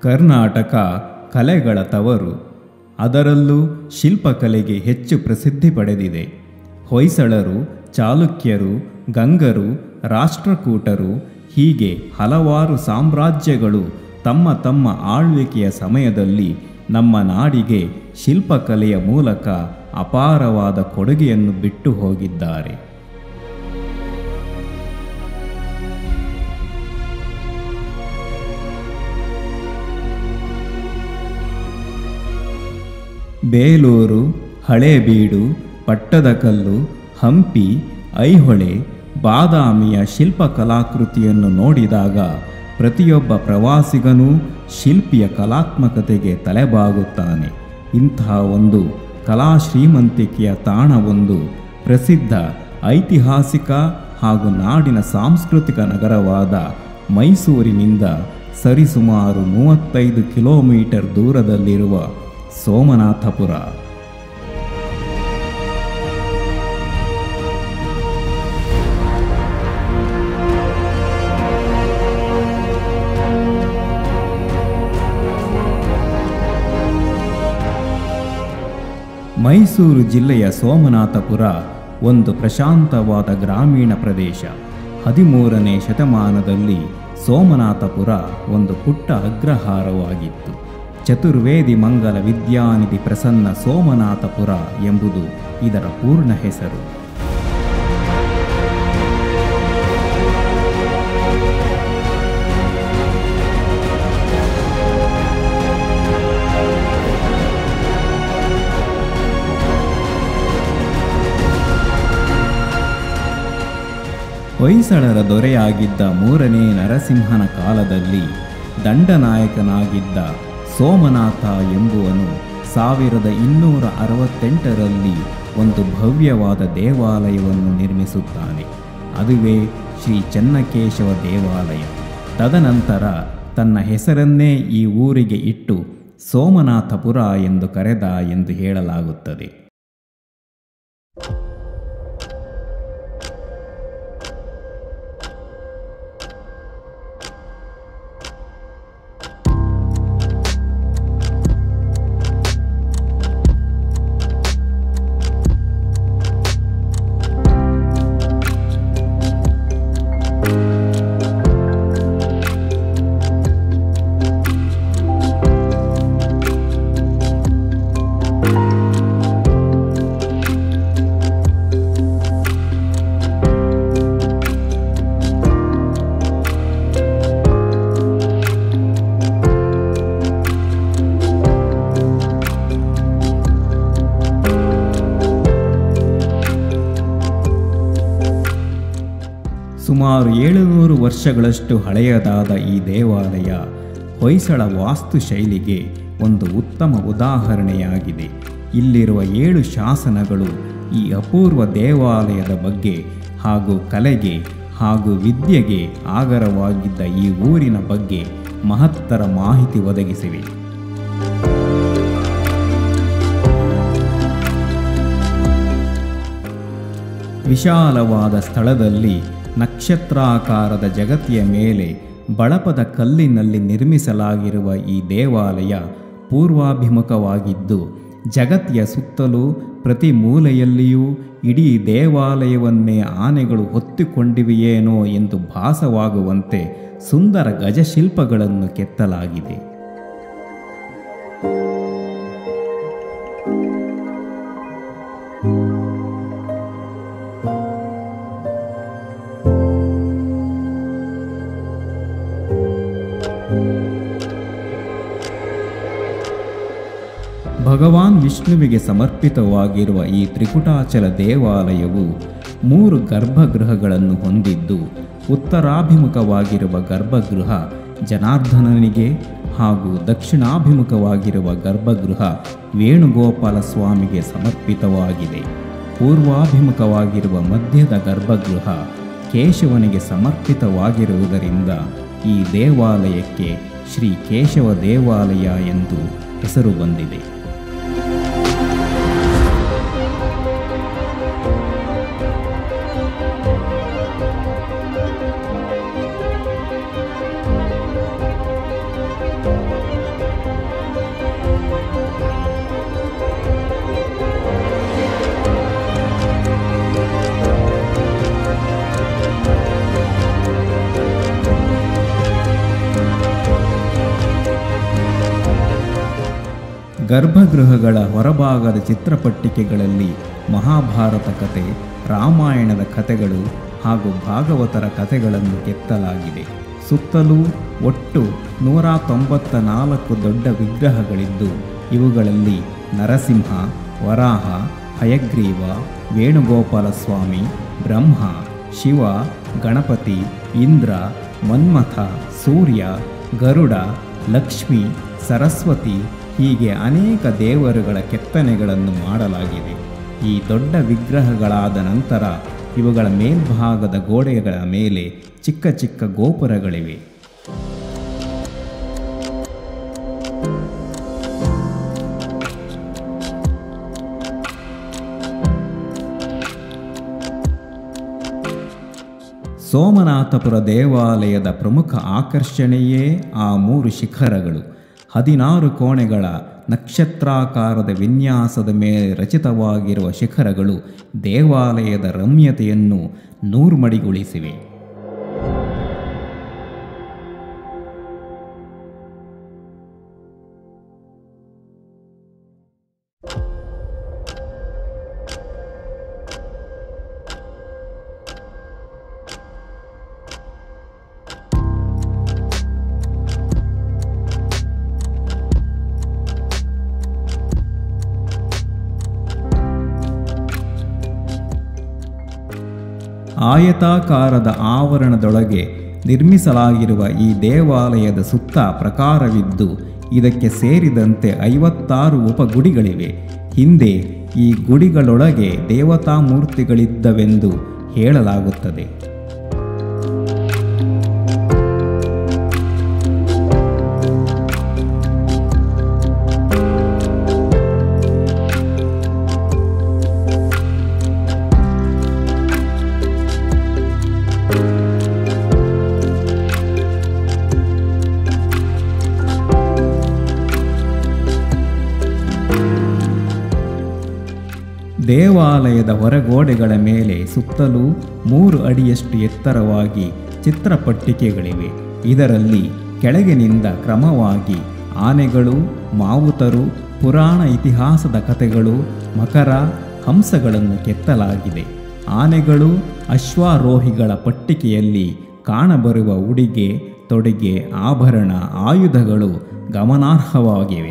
ಕರ್ನಾಟಕ ಕಲೆಗಳ ತವರು ಅದರಲ್ಲೂ ಶಿಲ್ಪಕಲೆಗೆ ಹೆಚ್ಚು ಪ್ರಸಿದ್ಧಿ ಪಡೆದಿದೆ ಹೊಯ್ಸಳರು ಚಾಲುಕ್ಯರು ಗಂಗರು ರಾಷ್ಟ್ರಕೂಟರು ಹೀಗೆ ಹಲವಾರು ಸಾಮ್ರಾಜ್ಯಗಳು ತಮ್ಮ ತಮ್ಮ ಆಳ್ವಿಕೆಯ ಸಮಯದಲ್ಲಿ ನಮ್ಮ ನಾಡಿಗೆ ಶಿಲ್ಪಕಲೆಯ ಮೂಲಕ ಅಪಾರವಾದ ಕೊಡುಗೆಯನ್ನು ಬಿಟ್ಟು ಹೋಗಿದ್ದಾರೆ ಬೇಲೂರು ಹಳೇಬೀಡು ಪಟ್ಟದಕಲ್ಲು ಹಂಪಿ ಐಹೊಳೆ ಬಾದಾಮಿಯ ಶಿಲ್ಪಕಲಾಕೃತಿಯನ್ನು ನೋಡಿದಾಗ ಪ್ರತಿಯೊಬ್ಬ ಪ್ರವಾಸಿಗನೂ ಶಿಲ್ಪಿಯ ಕಲಾತ್ಮಕತೆಗೆ ತಲೆಬಾಗುತ್ತಾನೆ ಇಂತಹ ಒಂದು ಕಲಾ ಶ್ರೀಮಂತಿಕೆಯ ತಾಣವೊಂದು ಪ್ರಸಿದ್ಧ ಐತಿಹಾಸಿಕ ಹಾಗೂ ನಾಡಿನ ಸಾಂಸ್ಕೃತಿಕ ನಗರವಾದ ಮೈಸೂರಿನಿಂದ ಸರಿಸುಮಾರು ಮೂವತ್ತೈದು ಕಿಲೋಮೀಟರ್ ದೂರದಲ್ಲಿರುವ ಸೋಮನಾಥಪುರ ಮೈಸೂರು ಜಿಲ್ಲೆಯ ಸೋಮನಾಥಪುರ ಒಂದು ಪ್ರಶಾಂತವಾದ ಗ್ರಾಮೀಣ ಪ್ರದೇಶ ಹದಿಮೂರನೇ ಶತಮಾನದಲ್ಲಿ ಸೋಮನಾಥಪುರ ಒಂದು ಪುಟ್ಟ ಅಗ್ರಹಾರವಾಗಿತ್ತು ಚತುರ್ವೇದಿ ಮಂಗಲ ವಿದ್ಯಾನಿಧಿ ಪ್ರಸನ್ನ ಸೋಮನಾಥಪುರ ಎಂಬುದು ಇದರ ಪೂರ್ಣ ಹೆಸರು ಹೊಯ್ಸಳರ ದೊರೆಯಾಗಿದ್ದ ಮೂರನೇ ನರಸಿಂಹನ ಕಾಲದಲ್ಲಿ ದಂಡನಾಯಕನಾಗಿದ್ದ ಸೋಮನಾಥ ಎಂಬುವನು ಸಾವಿರದ ಇನ್ನೂರ ಅರವತ್ತೆಂಟರಲ್ಲಿ ಒಂದು ಭವ್ಯವಾದ ದೇವಾಲಯವನ್ನು ನಿರ್ಮಿಸುತ್ತಾನೆ ಅದುವೇ ಶ್ರೀ ಚೆನ್ನಕೇಶವ ದೇವಾಲಯ ತದನಂತರ ತನ್ನ ಹೆಸರನ್ನೇ ಈ ಊರಿಗೆ ಇಟ್ಟು ಸೋಮನಾಥಪುರ ಎಂದು ಕರೆದ ಎಂದು ಹೇಳಲಾಗುತ್ತದೆ ಸುಮಾರು ಏಳುನೂರು ವರ್ಷಗಳಷ್ಟು ಹಳೆಯದಾದ ಈ ದೇವಾಲಯ ಹೊಯ್ಸಳ ವಾಸ್ತುಶೈಲಿಗೆ ಒಂದು ಉತ್ತಮ ಉದಾಹರಣೆಯಾಗಿದೆ ಇಲ್ಲಿರುವ ಏಳು ಶಾಸನಗಳು ಈ ಅಪೂರ್ವ ದೇವಾಲಯದ ಬಗ್ಗೆ ಹಾಗೂ ಕಲೆಗೆ ಹಾಗೂ ವಿದ್ಯೆಗೆ ಆಗರವಾಗಿದ್ದ ಈ ಊರಿನ ಬಗ್ಗೆ ಮಹತ್ತರ ಮಾಹಿತಿ ಒದಗಿಸಿವೆ ವಿಶಾಲವಾದ ಸ್ಥಳದಲ್ಲಿ ನಕ್ಷತ್ರಾಕಾರದ ಜಗತಿಯ ಮೇಲೆ ಬಳಪದ ಕಲ್ಲಿನಲ್ಲಿ ನಿರ್ಮಿಸಲಾಗಿರುವ ಈ ದೇವಾಲಯ ಪೂರ್ವಾಭಿಮುಖವಾಗಿದ್ದು ಜಗತ್ತಿಯ ಸುತ್ತಲೂ ಪ್ರತಿ ಮೂಲೆಯಲ್ಲಿಯೂ ಇಡೀ ದೇವಾಲಯವನ್ನೇ ಆನೆಗಳು ಹೊತ್ತುಕೊಂಡಿವೆಯೇನೋ ಎಂದು ಭಾಸವಾಗುವಂತೆ ಸುಂದರ ಗಜಶಿಲ್ಪಗಳನ್ನು ಕೆತ್ತಲಾಗಿದೆ ಭಗವಾನ್ ವಿಷ್ಣುವಿಗೆ ಸಮರ್ಪಿತವಾಗಿರುವ ಈ ತ್ರಿಕುಟಾಚಲ ದೇವಾಲಯವು ಮೂರು ಗರ್ಭಗೃಹಗಳನ್ನು ಹೊಂದಿದ್ದು ಉತ್ತರಾಭಿಮುಖವಾಗಿರುವ ಗರ್ಭಗೃಹ ಜನಾರ್ದನನಿಗೆ ಹಾಗೂ ದಕ್ಷಿಣಾಭಿಮುಖವಾಗಿರುವ ಗರ್ಭಗೃಹ ವೇಣುಗೋಪಾಲ ಸ್ವಾಮಿಗೆ ಸಮರ್ಪಿತವಾಗಿದೆ ಪೂರ್ವಾಭಿಮುಖವಾಗಿರುವ ಮಧ್ಯದ ಗರ್ಭಗೃಹ ಕೇಶವನಿಗೆ ಸಮರ್ಪಿತವಾಗಿರುವುದರಿಂದ ಈ ದೇವಾಲಯಕ್ಕೆ ಶ್ರೀ ಕೇಶವ ದೇವಾಲಯ ಎಂದು ಹೆಸರು ಬಂದಿದೆ ಗರ್ಭಗೃಹಗಳ ಹೊರಭಾಗದ ಚಿತ್ರಪಟ್ಟಿಕೆಗಳಲ್ಲಿ ಮಹಾಭಾರತ ಕತೆ ರಾಮಾಯಣದ ಕಥೆಗಳು ಹಾಗೂ ಭಾಗವತರ ಕಥೆಗಳನ್ನು ಕೆತ್ತಲಾಗಿದೆ ಸುತ್ತಲೂ ಒಟ್ಟು ನೂರ ತೊಂಬತ್ತ ನಾಲ್ಕು ದೊಡ್ಡ ವಿಗ್ರಹಗಳಿದ್ದು ಇವುಗಳಲ್ಲಿ ನರಸಿಂಹ ವರಾಹ ಹಯಗ್ರೀವ ವೇಣುಗೋಪಾಲ ಸ್ವಾಮಿ ಬ್ರಹ್ಮ ಶಿವ ಗಣಪತಿ ಇಂದ್ರ ಮನ್ಮಥ ಸೂರ್ಯ ಗರುಡ ಲಕ್ಷ್ಮಿ ಸರಸ್ವತಿ ಹೀಗೆ ಅನೇಕ ದೇವರುಗಳ ಕೆತ್ತನೆಗಳನ್ನು ಮಾಡಲಾಗಿದೆ ಈ ದೊಡ್ಡ ವಿಗ್ರಹಗಳಾದ ನಂತರ ಇವುಗಳ ಮೇಲ್ಭಾಗದ ಗೋಡೆಗಳ ಮೇಲೆ ಚಿಕ್ಕ ಚಿಕ್ಕ ಗೋಪುರಗಳಿವೆ ಸೋಮನಾಥಪುರ ದೇವಾಲಯದ ಪ್ರಮುಖ ಆಕರ್ಷಣೆಯೇ ಆ ಮೂರು ಶಿಖರಗಳು ಹದಿನಾರು ಕೋಣೆಗಳ ನಕ್ಷತ್ರಾಕಾರದ ವಿನ್ಯಾಸದ ಮೇಲೆ ರಚಿತವಾಗಿರುವ ಶಿಖರಗಳು ದೇವಾಲಯದ ರಮ್ಯತೆಯನ್ನು ನೂರ್ಮಡಿಗೊಳಿಸಿವೆ ಆಯತಾಕಾರದ ಆವರಣದೊಳಗೆ ನಿರ್ಮಿಸಲಾಗಿರುವ ಈ ದೇವಾಲಯದ ಸುತ್ತ ಪ್ರಕಾರವಿದ್ದು ಇದಕ್ಕೆ ಸೇರಿದಂತೆ ಐವತ್ತಾರು ಉಪಗುಡಿಗಳಿವೆ ಹಿಂದೆ ಈ ಗುಡಿಗಳೊಳಗೆ ದೇವತಾ ಮೂರ್ತಿಗಳಿದ್ದವೆಂದು ಹೇಳಲಾಗುತ್ತದೆ ದೇವಾಲಯದ ಹೊರಗೋಡೆಗಳ ಮೇಲೆ ಸುತ್ತಲೂ ಮೂರು ಅಡಿಯಷ್ಟು ಎತ್ತರವಾಗಿ ಚಿತ್ರಪಟ್ಟಿಕೆಗಳಿವೆ ಇದರಲ್ಲಿ ಕೆಳಗಿನಿಂದ ಕ್ರಮವಾಗಿ ಆನೆಗಳು ಮಾವುತರು ಪುರಾಣ ಇತಿಹಾಸದ ಕಥೆಗಳು ಮಕರ ಹಂಸಗಳನ್ನು ಕೆತ್ತಲಾಗಿದೆ ಆನೆಗಳು ಅಶ್ವಾರೋಹಿಗಳ ಪಟ್ಟಿಕೆಯಲ್ಲಿ ಕಾಣಬರುವ ಉಡಿಗೆ ತೊಡಿಗೆ ಆಭರಣ ಆಯುಧಗಳು ಗಮನಾರ್ಹವಾಗಿವೆ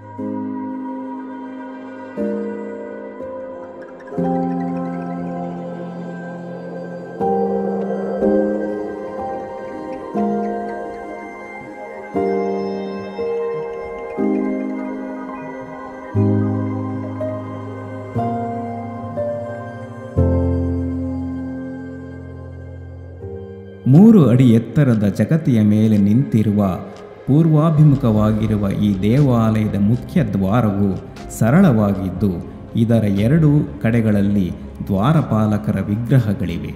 ಮೂರು ಅಡಿ ಎತ್ತರದ ಜಗತಿಯ ಮೇಲೆ ನಿಂತಿರುವ ಪೂರ್ವಾಭಿಮುಖವಾಗಿರುವ ಈ ದೇವಾಲಯದ ಮುಖ್ಯ ದ್ವಾರವು ಸರಳವಾಗಿದ್ದು ಇದರ ಎರಡೂ ಕಡೆಗಳಲ್ಲಿ ದ್ವಾರಪಾಲಕರ ವಿಗ್ರಹಗಳಿವೆ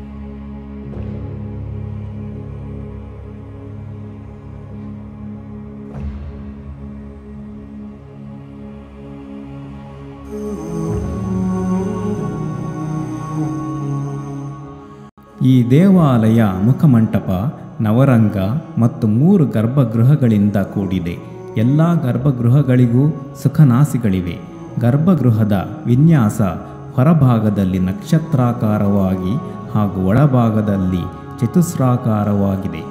ಈ ದೇವಾಲಯ ಮುಖಮಂಟಪ ನವರಂಗ ಮತ್ತು ಮೂರು ಗರ್ಭಗೃಹಗಳಿಂದ ಕೂಡಿದೆ ಎಲ್ಲ ಗರ್ಭಗೃಹಗಳಿಗೂ ಸುಖನಾಸಿಗಳಿವೆ ಗರ್ಭಗೃಹದ ವಿನ್ಯಾಸ ಹೊರಭಾಗದಲ್ಲಿ ನಕ್ಷತ್ರಾಕಾರವಾಗಿ ಹಾಗೂ ಒಳಭಾಗದಲ್ಲಿ ಚತುಸ್ರಾಕಾರವಾಗಿದೆ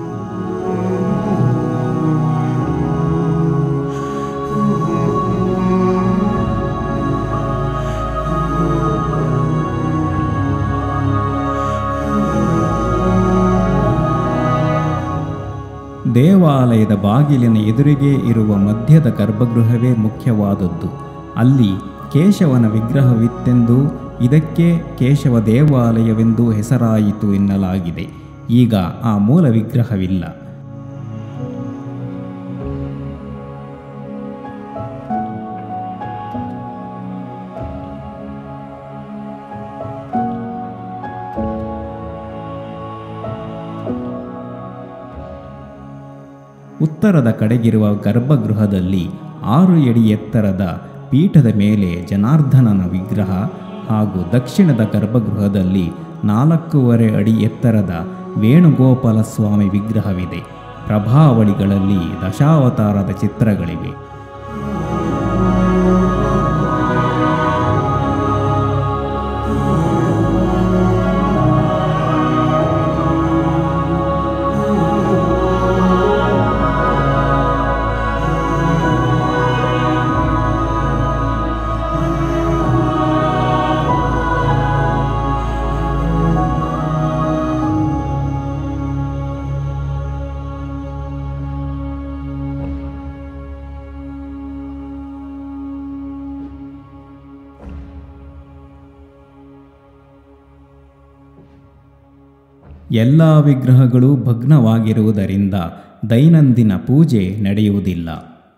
ದೇವಾಲಯದ ಬಾಗಿಲಿನ ಎದುರಿಗೆ ಇರುವ ಮಧ್ಯದ ಗರ್ಭಗೃಹವೇ ಮುಖ್ಯವಾದದ್ದು ಅಲ್ಲಿ ಕೇಶವನ ವಿಗ್ರಹವಿತ್ತೆಂದು ಇದಕ್ಕೆ ಕೇಶವ ದೇವಾಲಯವೆಂದು ಹೆಸರಾಯಿತು ಎನ್ನಲಾಗಿದೆ ಈಗ ಆ ಮೂಲ ವಿಗ್ರಹವಿಲ್ಲ ಉತ್ತರದ ಕಡೆಗಿರುವ ಗರ್ಭಗೃಹದಲ್ಲಿ ಆರು ಅಡಿ ಎತ್ತರದ ಪೀಠದ ಮೇಲೆ ಜನಾರ್ದನನ ವಿಗ್ರಹ ಹಾಗೂ ದಕ್ಷಿಣದ ಗರ್ಭಗೃಹದಲ್ಲಿ ನಾಲ್ಕೂವರೆ ಅಡಿ ಎತ್ತರದ ವೇಣುಗೋಪಾಲ ಸ್ವಾಮಿ ವಿಗ್ರಹವಿದೆ ಪ್ರಭಾವಳಿಗಳಲ್ಲಿ ದಶಾವತಾರದ ಚಿತ್ರಗಳಿವೆ ಎಲ್ಲ ವಿಗ್ರಹಗಳು ಭಗ್ನವಾಗಿರುವುದರಿಂದ ದೈನಂದಿನ ಪೂಜೆ ನಡೆಯುವುದಿಲ್ಲ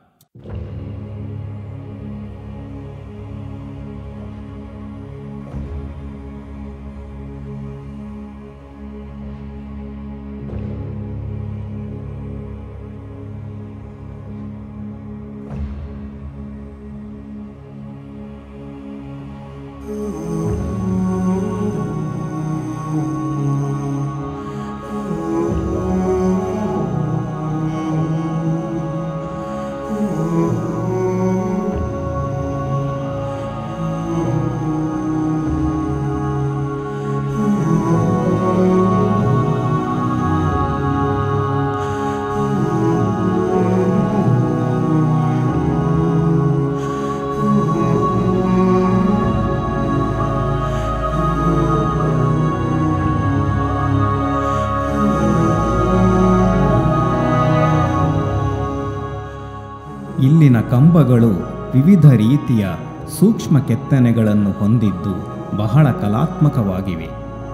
ಇಲ್ಲಿನ ಕಂಬಗಳು ವಿವಿಧ ರೀತಿಯ ಸೂಕ್ಷ್ಮ ಕೆತ್ತನೆಗಳನ್ನು ಹೊಂದಿದ್ದು ಬಹಳ ಕಲಾತ್ಮಕವಾಗಿವೆ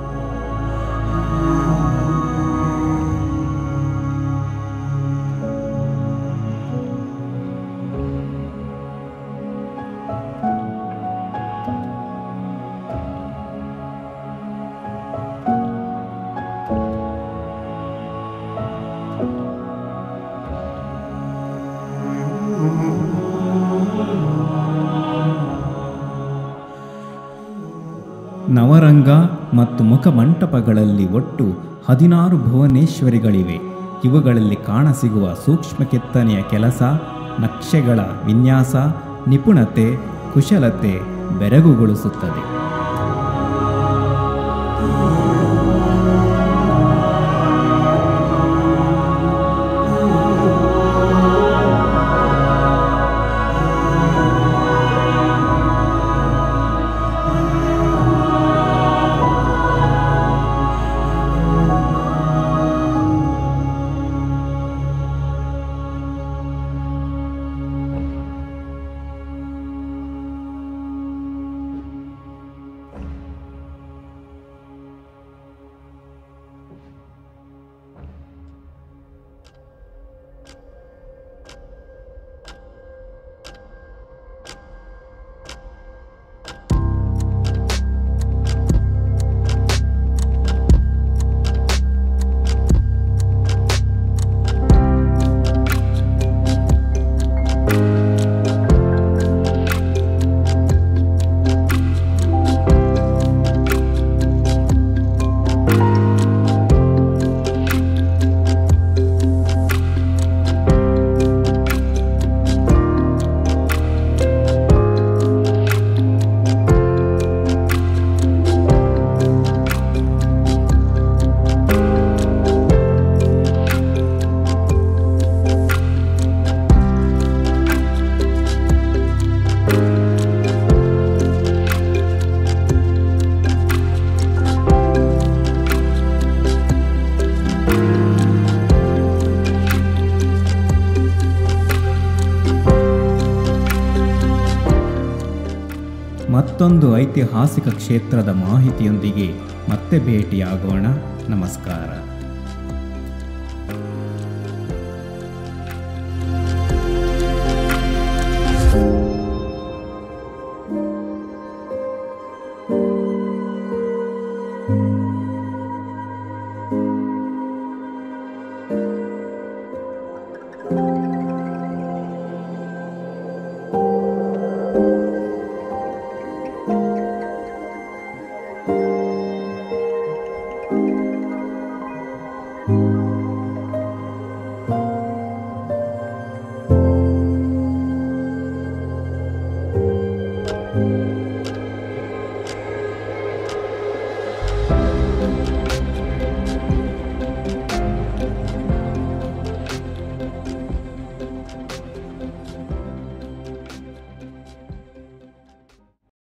ನವರಂಗ ಮತ್ತು ಮುಖಮಂಟಪಗಳಲ್ಲಿ ಒಟ್ಟು ಹದಿನಾರು ಭುವನೇಶ್ವರಿಗಳಿವೆ ಇವುಗಳಲ್ಲಿ ಕಾಣಸಿಗುವ ಸೂಕ್ಷ್ಮ ಕೆತ್ತನೆಯ ಕೆಲಸ ನಕ್ಷೆಗಳ ವಿನ್ಯಾಸ ನಿಪುಣತೆ ಕುಶಲತೆ ಬೆರಗುಗೊಳಿಸುತ್ತದೆ ಮತ್ತೊಂದು ಐತಿಹಾಸಿಕ ಕ್ಷೇತ್ರದ ಮಾಹಿತಿಯೊಂದಿಗೆ ಮತ್ತೆ ಭೇಟಿಯಾಗೋಣ ನಮಸ್ಕಾರ